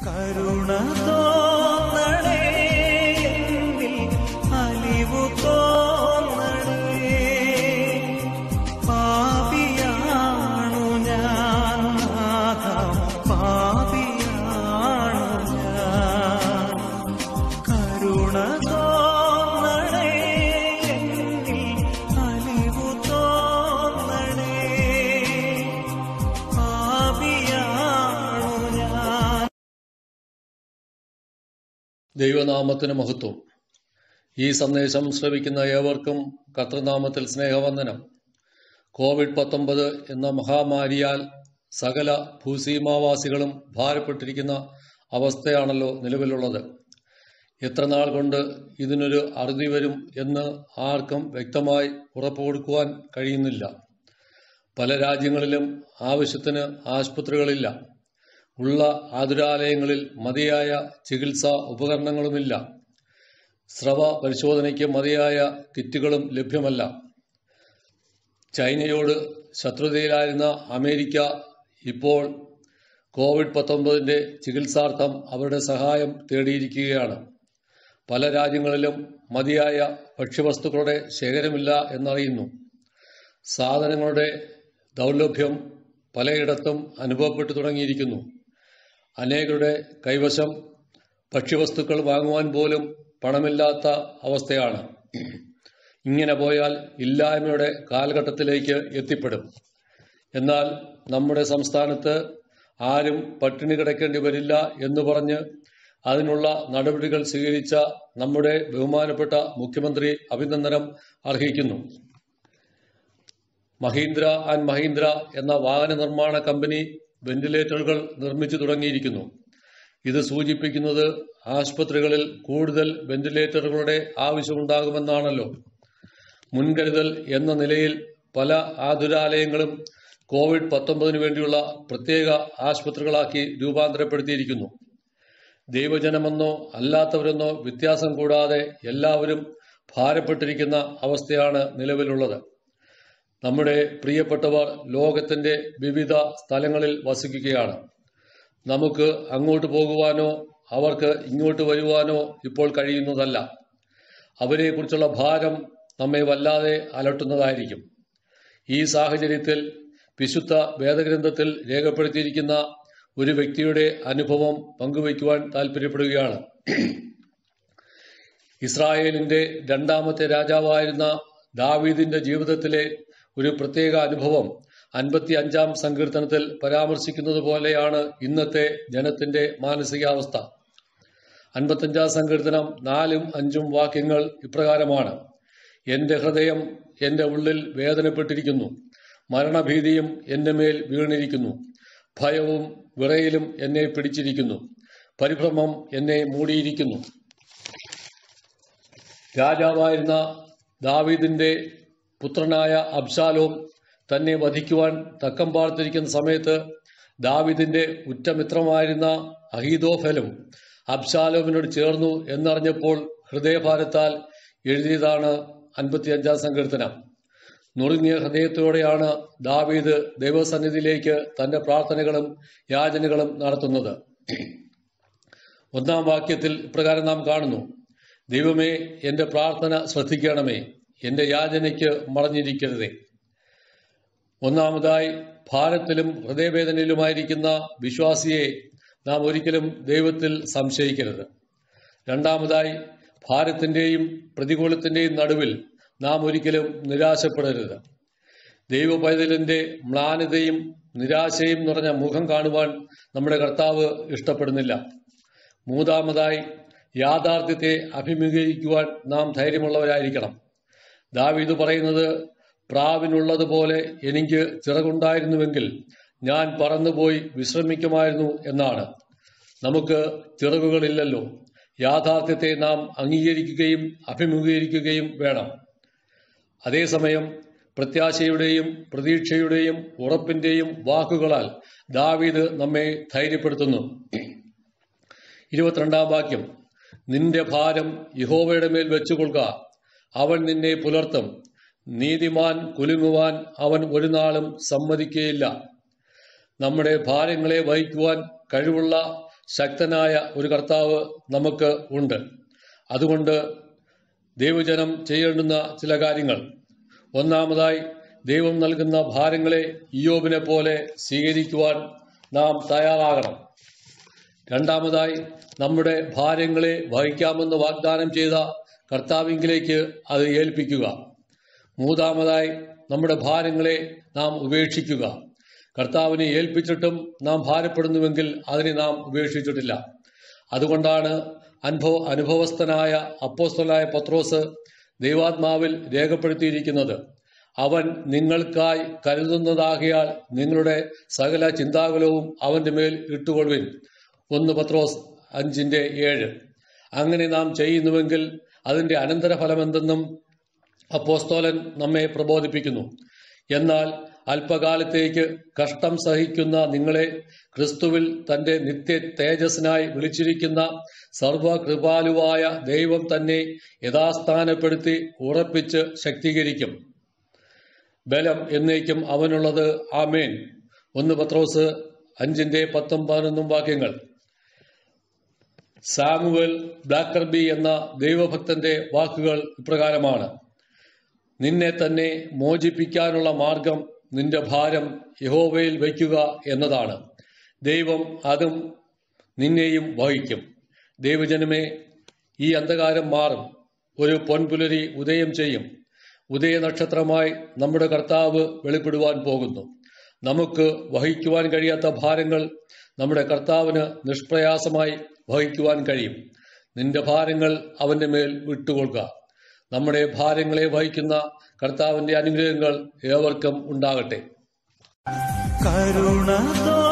കരുണ തോന്നണേ എന്നിൽ അലിവു തോന്നണേ പാപിയാണു ഞാൻ നാഥ പാപിയാണു ഞാൻ കരുണ തോന്നണേ എന്നിൽ അലിവു തോന്നണേ പാപിയാണു ഞാൻ ദൈവനാമത്തിന് മഹത്വം ഈ സന്ദേശം ശ്രവിക്കുന്ന ഏവർക്കും കർത്തൃനാമത്തിൽ സ്നേഹവന്ദനം കോവിഡ് പത്തൊമ്പത് എന്ന മഹാമാരിയാൽ സകല ഭൂസീമാവാസികളും ഭാരപ്പെട്ടിരിക്കുന്ന അവസ്ഥയാണല്ലോ നിലവിലുള്ളത് എത്ര നാൾ കൊണ്ട് ഇതിനൊരു അറുതി വരും എന്ന് ആർക്കും വ്യക്തമായി ഉറപ്പ് കൊടുക്കുവാൻ കഴിയുന്നില്ല പല രാജ്യങ്ങളിലും ആവശ്യത്തിന് ആശുപത്രികളില്ല ഉള്ള ആതുരാലയങ്ങളിൽ മതിയായ ചികിത്സാ ഉപകരണങ്ങളുമില്ല സ്രവ പരിശോധനയ്ക്ക് മതിയായ കിറ്റുകളും ലഭ്യമല്ല ചൈനയോട് ശത്രുതയിലായിരുന്ന അമേരിക്ക ഇപ്പോൾ കോവിഡ് പത്തൊമ്പതിൻ്റെ ചികിത്സാർത്ഥം അവരുടെ സഹായം തേടിയിരിക്കുകയാണ് പല രാജ്യങ്ങളിലും മതിയായ ഭക്ഷ്യവസ്തുക്കളുടെ ശേഖരമില്ല എന്നറിയുന്നു സാധനങ്ങളുടെ ദൗർലഭ്യം പലയിടത്തും അനുഭവപ്പെട്ടു തുടങ്ങിയിരിക്കുന്നു അനേകരുടെ കൈവശം ഭക്ഷ്യവസ്തുക്കൾ വാങ്ങുവാൻ പോലും പണമില്ലാത്ത അവസ്ഥയാണ് ഇങ്ങനെ പോയാൽ ഇല്ലായ്മയുടെ കാലഘട്ടത്തിലേക്ക് എത്തിപ്പെടും എന്നാൽ നമ്മുടെ സംസ്ഥാനത്ത് ആരും പട്ടിണി കിടക്കേണ്ടി വരില്ല എന്ന് പറഞ്ഞ് അതിനുള്ള നടപടികൾ സ്വീകരിച്ച നമ്മുടെ ബഹുമാനപ്പെട്ട മുഖ്യമന്ത്രി അഭിനന്ദനം അർഹിക്കുന്നു മഹീന്ദ്ര ആൻഡ് മഹീന്ദ്ര എന്ന വാഹന നിർമ്മാണ കമ്പനി വെന്റിലേറ്ററുകൾ നിർമ്മിച്ചു തുടങ്ങിയിരിക്കുന്നു ഇത് സൂചിപ്പിക്കുന്നത് ആശുപത്രികളിൽ കൂടുതൽ വെന്റിലേറ്ററുകളുടെ ആവശ്യമുണ്ടാകുമെന്നാണല്ലോ മുൻകരുതൽ എന്ന നിലയിൽ പല ആതുരാലയങ്ങളും കോവിഡ് പത്തൊമ്പതിനു വേണ്ടിയുള്ള പ്രത്യേക ആശുപത്രികളാക്കി രൂപാന്തരപ്പെടുത്തിയിരിക്കുന്നു ദൈവജനമെന്നോ അല്ലാത്തവരെന്നോ വ്യത്യാസം കൂടാതെ എല്ലാവരും ഭാരപ്പെട്ടിരിക്കുന്ന അവസ്ഥയാണ് നിലവിലുള്ളത് നമ്മുടെ പ്രിയപ്പെട്ടവർ ലോകത്തിന്റെ വിവിധ സ്ഥലങ്ങളിൽ വസിക്കുകയാണ് നമുക്ക് അങ്ങോട്ട് പോകുവാനോ അവർക്ക് ഇങ്ങോട്ട് വരുവാനോ ഇപ്പോൾ കഴിയുന്നതല്ല അവരെക്കുറിച്ചുള്ള ഭാരം നമ്മെ വല്ലാതെ അലട്ടുന്നതായിരിക്കും ഈ സാഹചര്യത്തിൽ വിശുദ്ധ വേദഗ്രന്ഥത്തിൽ രേഖപ്പെടുത്തിയിരിക്കുന്ന ഒരു വ്യക്തിയുടെ അനുഭവം പങ്കുവയ്ക്കുവാൻ താല്പര്യപ്പെടുകയാണ് ഇസ്രായേലിന്റെ രണ്ടാമത്തെ രാജാവായിരുന്ന ദാവീദിന്റെ ജീവിതത്തിലെ ഒരു പ്രത്യേക അനുഭവം അൻപത്തി അഞ്ചാം സങ്കീർത്തനത്തിൽ പരാമർശിക്കുന്നത് പോലെയാണ് ഇന്നത്തെ ജനത്തിന്റെ മാനസികാവസ്ഥ അൻപത്തഞ്ചാം സങ്കീർത്തനം നാലും അഞ്ചും വാക്യങ്ങൾ ഇപ്രകാരമാണ് എന്റെ ഹൃദയം എന്റെ ഉള്ളിൽ വേദനപ്പെട്ടിരിക്കുന്നു മരണഭീതിയും എന്റെ മേൽ വീണിരിക്കുന്നു ഭയവും വിറയിലും എന്നെ പിടിച്ചിരിക്കുന്നു പരിഭ്രമം എന്നെ മൂടിയിരിക്കുന്നു രാജാവായിരുന്ന ദാവീദിന്റെ പുത്രനായ അബ്ശാലോം തന്നെ വധിക്കുവാൻ തക്കം പാർത്തിരിക്കുന്ന സമയത്ത് ദാവിദിന്റെ ഉറ്റമിത്രമായിരുന്ന അഹീദോഫലും അബ്ശാലോമിനോട് ചേർന്നു എന്നറിഞ്ഞപ്പോൾ ഹൃദയഭാരത്താൽ എഴുതിയതാണ് അൻപത്തിയഞ്ചാം സങ്കീർത്തനം നുറുങ്ങിയ ഹൃദയത്തോടെയാണ് ദാവീദ് ദൈവസന്നിധിയിലേക്ക് തന്റെ പ്രാർത്ഥനകളും യാചനകളും നടത്തുന്നത് ഒന്നാം വാക്യത്തിൽ ഇപ്രകാരം നാം കാണുന്നു ദൈവമേ എന്റെ പ്രാർത്ഥന ശ്രദ്ധിക്കണമേ എന്റെ യാചനയ്ക്ക് മറഞ്ഞിരിക്കരുതേ ഒന്നാമതായി ഭാരത്തിലും ഹൃദയവേദനയിലുമായിരിക്കുന്ന വിശ്വാസിയെ നാം ഒരിക്കലും ദൈവത്തിൽ സംശയിക്കരുത് രണ്ടാമതായി ഭാരത്തിന്റെയും പ്രതികൂലത്തിന്റെയും നടുവിൽ നാം ഒരിക്കലും നിരാശപ്പെടരുത് ദൈവ പൈതലിന്റെ മ്ലാനതയും നിരാശയും നിറഞ്ഞ മുഖം കാണുവാൻ നമ്മുടെ കർത്താവ് ഇഷ്ടപ്പെടുന്നില്ല മൂന്നാമതായി യാഥാർത്ഥ്യത്തെ അഭിമുഖീകരിക്കുവാൻ നാം ധൈര്യമുള്ളവരായിരിക്കണം ദാവീദ് പറയുന്നത് പ്രാവിനുള്ളതുപോലെ എനിക്ക് ചിറകുണ്ടായിരുന്നുവെങ്കിൽ ഞാൻ പറന്നുപോയി വിശ്രമിക്കുമായിരുന്നു എന്നാണ് നമുക്ക് ചിറകുകളില്ലല്ലോ യാഥാർത്ഥ്യത്തെ നാം അംഗീകരിക്കുകയും അഭിമുഖീകരിക്കുകയും വേണം അതേസമയം പ്രത്യാശയുടെയും പ്രതീക്ഷയുടെയും ഉറപ്പിന്റെയും വാക്കുകളാൽ ദാവീദ് നമ്മെ ധൈര്യപ്പെടുത്തുന്നു ഇരുപത്തിരണ്ടാം വാക്യം നിന്റെ ഭാരം യഹോവയുടെ മേൽ വെച്ചുകൊള്ളുക അവൻ നിന്നെ പുലർത്തും നീതിമാൻ കുലുങ്ങുവാൻ അവൻ ഒരു നാളും സമ്മതിക്കുകയില്ല നമ്മുടെ ഭാരങ്ങളെ വഹിക്കുവാൻ കഴിവുള്ള ശക്തനായ ഒരു കർത്താവ് നമുക്ക് ഉണ്ട് അതുകൊണ്ട് ദൈവജനം ചെയ്യേണ്ടുന്ന ചില കാര്യങ്ങൾ ഒന്നാമതായി ദൈവം നൽകുന്ന ഭാരങ്ങളെ ഇയോബിനെ പോലെ സ്വീകരിക്കുവാൻ നാം തയ്യാറാകണം രണ്ടാമതായി നമ്മുടെ ഭാരങ്ങളെ വഹിക്കാമെന്ന് വാഗ്ദാനം ചെയ്ത കർത്താവിങ്കിലേക്ക് അത് ഏൽപ്പിക്കുക മൂന്നാമതായി നമ്മുടെ ഭാരങ്ങളെ നാം ഉപേക്ഷിക്കുക കർത്താവിനെ ഏൽപ്പിച്ചിട്ടും നാം ഭാരപ്പെടുന്നുവെങ്കിൽ അതിനെ നാം ഉപേക്ഷിച്ചിട്ടില്ല അതുകൊണ്ടാണ് അനുഭവ അനുഭവസ്ഥനായ അപ്പോസ്തലായ പത്രോസ് ദൈവാത്മാവിൽ രേഖപ്പെടുത്തിയിരിക്കുന്നത് അവൻ നിങ്ങൾക്കായി കരുതുന്നതാകിയാൽ നിങ്ങളുടെ സകല ചിന്താകുലവും അവന്റെ മേൽ ഇട്ടുകൊള്ളുവിൻ ഒന്ന് പത്രോസ് അഞ്ചിന്റെ ഏഴ് അങ്ങനെ നാം ചെയ്യുന്നുവെങ്കിൽ അതിന്റെ അനന്തരഫലമെന്തെന്നും അപ്പോസ്തോലൻ നമ്മെ പ്രബോധിപ്പിക്കുന്നു എന്നാൽ അല്പകാലത്തേക്ക് കഷ്ടം സഹിക്കുന്ന നിങ്ങളെ ക്രിസ്തുവിൽ തന്റെ നിത്യ തേജസ്സിനായി വിളിച്ചിരിക്കുന്ന സർവകൃപാലുവായ ദൈവം തന്നെ യഥാസ്ഥാനപ്പെടുത്തി ഉറപ്പിച്ച് ശക്തീകരിക്കും ബലം എന്നേക്കും അവനുള്ളത് ആമേൻ ഒന്ന് പത്രോസ് അഞ്ചിന്റെ പത്തും പതിനൊന്നും വാക്യങ്ങൾ സാമുവൽ ബ്ലാക്കർബി എന്ന ദൈവഭക്തന്റെ വാക്കുകൾ ഇപ്രകാരമാണ് നിന്നെ തന്നെ മോചിപ്പിക്കാനുള്ള മാർഗം നിന്റെ ഭാരം യഹോവയിൽ വയ്ക്കുക എന്നതാണ് ദൈവം അതും നിന്നെയും വഹിക്കും ദൈവജനമേ ഈ അന്ധകാരം മാറും ഒരു പൊൻപുലരി ഉദയം ചെയ്യും ഉദയനക്ഷത്രമായി നമ്മുടെ കർത്താവ് വെളിപ്പെടുവാൻ പോകുന്നു നമുക്ക് വഹിക്കുവാൻ കഴിയാത്ത ഭാരങ്ങൾ നമ്മുടെ കർത്താവിന് നിഷ്പ്രയാസമായി വഹിക്കുവാൻ കഴിയും നിന്റെ ഭാരങ്ങൾ അവന്റെ മേൽ വിട്ടുകൊള്ളുക നമ്മുടെ ഭാരങ്ങളെ വഹിക്കുന്ന കർത്താവിന്റെ അനുഗ്രഹങ്ങൾ ഏവർക്കും ഉണ്ടാകട്ടെ കരുണ